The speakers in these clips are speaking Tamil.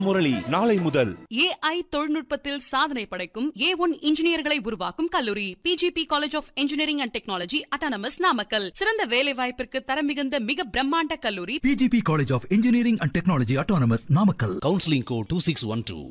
முரளி நாளை முதல் ஏஐ தொழில்நுட்பத்தில் சாதனை படைக்கும் ஏ ஒன் இன்ஜினியர்களை உருவாக்கும் கல்லூரி PGP college of engineering and technology autonomous Namakkal சிறந்த வேலை வாய்ப்பிற்கு தரம் மிகுந்த மிக பிரம்மாண்ட கல்லூரி PGP College of Engineering and Technology Autonomous Namakkal. counseling code 2612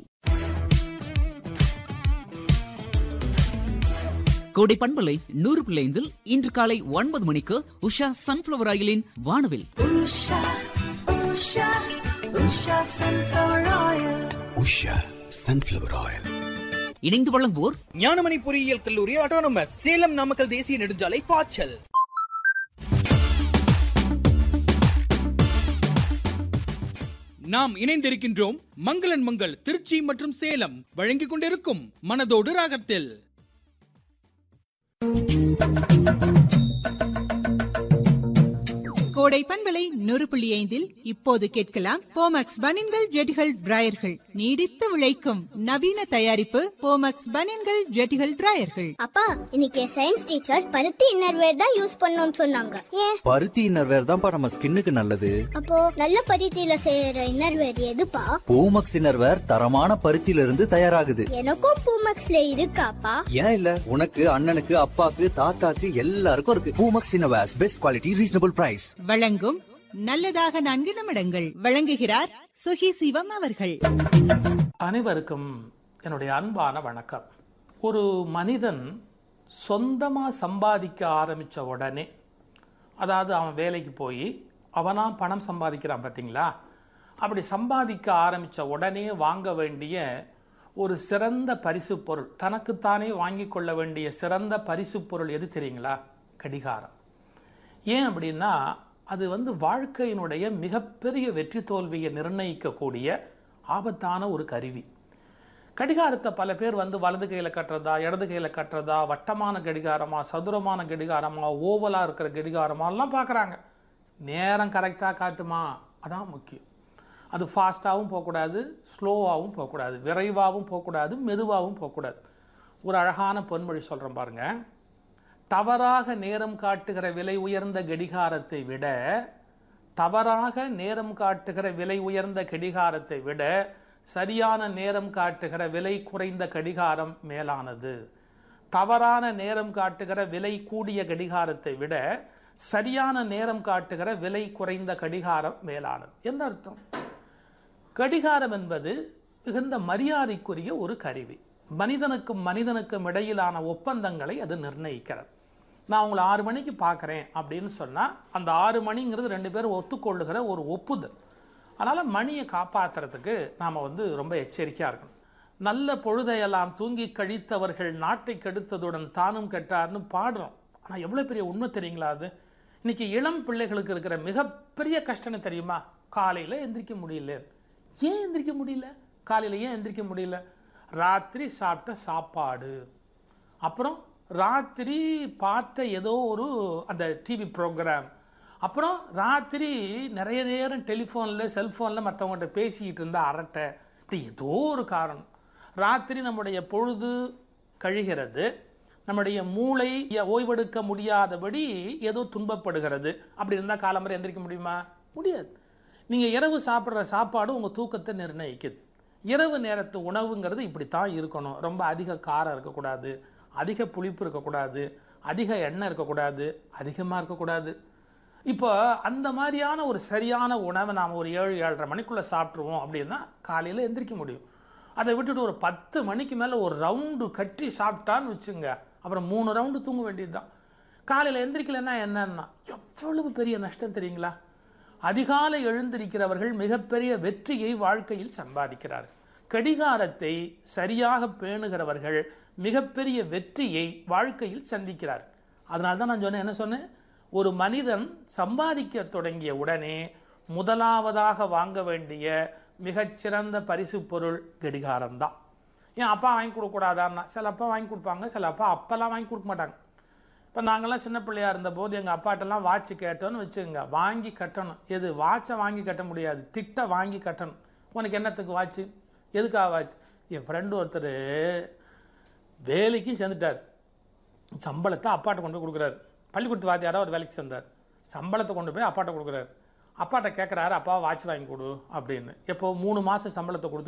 கோடை பண்பலை நூறு பிள்ளைந்தில் இன்று காலை ஒன்பது மணிக்கு உஷா சன்ஃபிளவர் ஆயிலின் வானவில் Usha, Usha, Usha sunflower oil. Usha sunflower oil இணைந்து வழங்குவோர் ஞானமணி பொறியியல் கல்லூரி ஆட்டோனமஸ் சேலம் நாமக்கல் தேசிய நெடுஞ்சாலை பாய்ச்சல் நாம் இணைந்திருக்கின்றோம் மங்களன் மங்கள் திருச்சி மற்றும் சேலம் வழங்கிக் கொண்டிருக்கும் மனதோடு ராகத்தில் கோடை பண்பலை நூறு புள்ளி ஐந்தில் இப்போது கேட்கலாம் போமக்ஸ் பனின்கள் ஜெட்டிகள் டிராயர்கள் நீடித்து உழைக்கும் நவீன தயாரிப்பு போமக்ஸ் பனின்கள் ஜெட்டிகள் டிராயர்கள் அப்பா இன்னைக்கு சயின்ஸ் டீச்சர் பருத்தி இன்னர்வேர் தான் யூஸ் பண்ணணும்னு சொன்னாங்க ஏன் பருத்தி இன்னர்வேர் தான்ப்பா நம்ம ஸ்கின்னுக்கு நல்லது அப்போ நல்ல பருத்தியில செய்யற இன்னர்வேர் எதுப்பா பூமக்ஸ் இன்னர்வேர் தரமான பருத்தியில இருந்து தயாராகுது எனக்கும் பூமக்ஸ்ல இருக்காப்பா ஏன் இல்ல உனக்கு அண்ணனுக்கு அப்பாக்கு தாத்தாக்கு எல்லாருக்கும் இருக்கு Poomex innerwears best quality reasonable price வழங்கும் நல்லதாக நான்கு நிமிடங்கள் வழங்குகிறார் சுகி சிவம் அவர்கள் அனைவருக்கும் என்னுடைய அன்பான வணக்கம் ஒரு மனிதன் சொந்தமாக சம்பாதிக்க ஆரம்பித்த உடனே அதாவது அவன் வேலைக்கு போய் அவனாக பணம் சம்பாதிக்கிறான் பார்த்தீங்களா அப்படி சம்பாதிக்க ஆரம்பித்த உடனே வாங்க வேண்டிய ஒரு சிறந்த பரிசு பொருள் தனக்குத்தானே வாங்கி கொள்ள வேண்டிய சிறந்த பரிசு பொருள் எது தெரியுங்களா கடிகாரம் ஏன் அப்படின்னா அது வந்து வாழ்க்கையினுடைய மிகப்பெரிய வெற்றி தோல்வியை நிர்ணயிக்கக்கூடிய ஆபத்தான ஒரு கருவி கடிகாரத்தை பல பேர் வந்து வலது கையில் கட்டுறதா இடது கையில் கட்டுறதா வட்டமான கடிகாரமா சதுரமான கடிகாரமா ஓவலாக இருக்கிற கடிகாரமாலாம் பார்க்குறாங்க நேரம் கரெக்டாக காட்டுமா அதான் முக்கியம் அது ஃபாஸ்ட்டாகவும் போகக்கூடாது ஸ்லோவாகவும் போகக்கூடாது விரைவாகவும் போகக்கூடாது மெதுவாகவும் போகக்கூடாது ஒரு அழகான பொன்மொழி சொல்கிறேன் பாருங்கள் தவறாக நேரம் காட்டுகிற விலை உயர்ந்த கடிகாரத்தை விட தவறாக நேரம் காட்டுகிற விலை உயர்ந்த கடிகாரத்தை விட சரியான நேரம் காட்டுகிற விலை குறைந்த கடிகாரம் மேலானது தவறான நேரம் காட்டுகிற விலை கூடிய கடிகாரத்தை விட சரியான நேரம் காட்டுகிற விலை குறைந்த கடிகாரம் மேலானது என்ன அர்த்தம் கடிகாரம் என்பது மிகுந்த மரியாதைக்குரிய ஒரு கருவி மனிதனுக்கும் மனிதனுக்கும் இடையிலான ஒப்பந்தங்களை அது நிர்ணயிக்கிறது நான் உங்களை ஆறு மணிக்கு பார்க்குறேன் அப்படின்னு சொன்னால் அந்த ஆறு மணிங்கிறது ரெண்டு பேரும் ஒத்துக்கொள்ளுகிற ஒரு ஒப்புதல் அதனால் மணியை காப்பாற்றுறதுக்கு நாம் வந்து ரொம்ப எச்சரிக்கையாக இருக்கணும் நல்ல பொழுதையெல்லாம் தூங்கி கழித்தவர்கள் நாட்டை கெடுத்ததுடன் தானும் கெட்டார்னு பாடுறோம் ஆனால் எவ்வளோ பெரிய உண்மை தெரியுங்களா அது இன்னைக்கு இளம் பிள்ளைகளுக்கு இருக்கிற மிகப்பெரிய கஷ்டம் தெரியுமா காலையில் எந்திரிக்க முடியல ஏன் எந்திரிக்க முடியல காலையில் ஏன் எந்திரிக்க முடியல ராத்திரி சாப்பிட்ட சாப்பாடு அப்புறம் ராத்திரி பார்த்த ஏதோ ஒரு அந்த டிவி ப்ரோக்ராம் அப்புறம் ராத்திரி நிறைய நேரம் டெலிஃபோனில் செல்ஃபோனில் மற்றவங்கள்ட்ட பேசிக்கிட்டு இருந்த அரட்டை இப்படி ஏதோ ஒரு காரணம் ராத்திரி நம்முடைய பொழுது கழிகிறது நம்முடைய மூளை ஓய்வெடுக்க முடியாதபடி ஏதோ துன்பப்படுகிறது அப்படி இருந்தால் காலம்பரை எந்திரிக்க முடியுமா முடியாது நீங்கள் இரவு சாப்பிட்ற சாப்பாடு உங்கள் தூக்கத்தை நிர்ணயிக்குது இரவு நேரத்து உணவுங்கிறது இப்படி தான் இருக்கணும் ரொம்ப அதிக காரம் இருக்கக்கூடாது அதிக புளிப்பு இருக்கக்கூடாது அதிக எண்ணெய் இருக்கக்கூடாது அதிகமாக இருக்கக்கூடாது இப்போ அந்த மாதிரியான ஒரு சரியான உணவை நாம் ஒரு ஏழு ஏழரை மணிக்குள்ளே சாப்பிட்ருவோம் அப்படின்னா காலையில் எந்திரிக்க முடியும் அதை விட்டுட்டு ஒரு பத்து மணிக்கு மேலே ஒரு ரவுண்டு கட்டி சாப்பிட்டான்னு வச்சுங்க அப்புறம் மூணு ரவுண்டு தூங்க வேண்டியது தான் காலையில் எந்திரிக்கலைன்னா என்னன்னா எவ்வளவு பெரிய நஷ்டம் தெரியுங்களா அதிகாலை எழுந்திருக்கிறவர்கள் மிகப்பெரிய வெற்றியை வாழ்க்கையில் சம்பாதிக்கிறார்கள் கடிகாரத்தை சரியாக பேணுகிறவர்கள் மிகப்பெரிய வெற்றியை வாழ்க்கையில் சந்திக்கிறார் அதனால தான் நான் சொன்னேன் என்ன சொன்னேன் ஒரு மனிதன் சம்பாதிக்க தொடங்கிய உடனே முதலாவதாக வாங்க வேண்டிய மிகச்சிறந்த பரிசு பொருள் கடிகாரம் தான் ஏன் அப்பா வாங்கி கொடுக்கக்கூடாதான்னா சில அப்பா வாங்கி கொடுப்பாங்க சில அப்பா அப்பெல்லாம் வாங்கி கொடுக்க மாட்டாங்க இப்போ நாங்கள்லாம் சின்ன பிள்ளையா இருந்தபோது எங்கள் அப்பாட்டெல்லாம் வாட்ச் கேட்டோன்னு வச்சுக்கோங்க வாங்கி கட்டணும் எது வாட்சை வாங்கி கட்ட முடியாது திட்ட வாங்கி கட்டணும் உனக்கு என்னத்துக்கு வாட்ச்சு எதுக்காக வாட்ச் என் ஃப்ரெண்டு ஒருத்தர் வேலைக்கு சேர்ந்துட்டார் சம்பளத்தை அப்பாட்ட கொண்டு போய் கொடுக்குறாரு பள்ளிக்கூடத்து வாத்தியாராக ஒரு வேலைக்கு சேர்ந்தார் சம்பளத்தை கொண்டு போய் அப்பாட்ட கொடுக்குறாரு அப்பாட்ட கேட்குறாரு அப்பா வாட்ச் வாங்கி கொடு அப்படின்னு எப்போ மூணு மாதம் சம்பளத்தை கொடுத்து